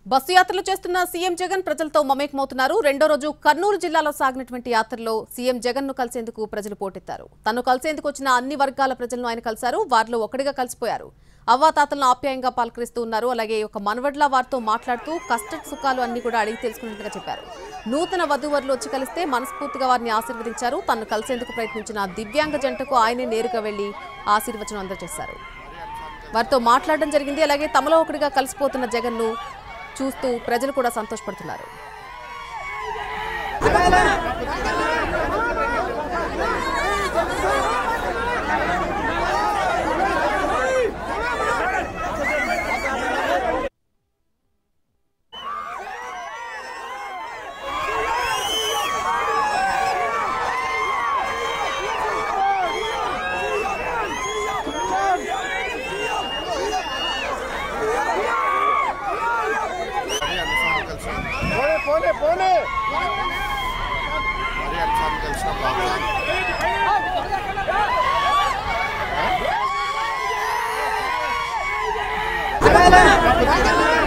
bus యాత్రలు చేస్తున్న CM Jagan ప్రజలతో మమేకమవుతున్నారు రెండో రోజు కర్నూలు జిల్లాలో సాగినటువంటి యాత్రలో సీఎం జగన్ ను కలిసేందుకు ప్రజలు పోటెత్తారు తను కలిసేందుకు వచ్చిన అన్ని వర్గాల ప్రజలను ఆయన కలిశారు వారిలో ఒకటిగా కలిసిపోయారు అవ్వాతాతలను ఆప్యాయంగా పలకరిస్తూ ఉన్నారు అలాగే ఒక మనవడ్ల వారితో మాట్లాడుతూ కష్ట సుఖాలు అన్ని కూడా అడిగి తెలుసుకున్నట్టుగా చెప్పారు నూతన వధూవరులు వచ్చి కలిస్తే మనస్ఫూర్తిగా వారిని ఆశీర్వదించారు తను కలిసేందుకు ప్రయత్నించిన దివ్యాంగ జంటకు ఆయనే నేరుగా వెళ్లి ఆశీర్వచనం అందజేశారు వారితో మాట్లాడడం జరిగింది అలాగే తమలో ఒకటిగా కలిసిపోతున్న జగన్ ను చూస్తూ ప్రజలు కూడా సంతోషపడుతున్నారు మరీ అన్నిసార్లు కలిసిన పోనే పోనే పోనే మరీ అన్నిసార్లు కలిసిన బాగుంది ఆ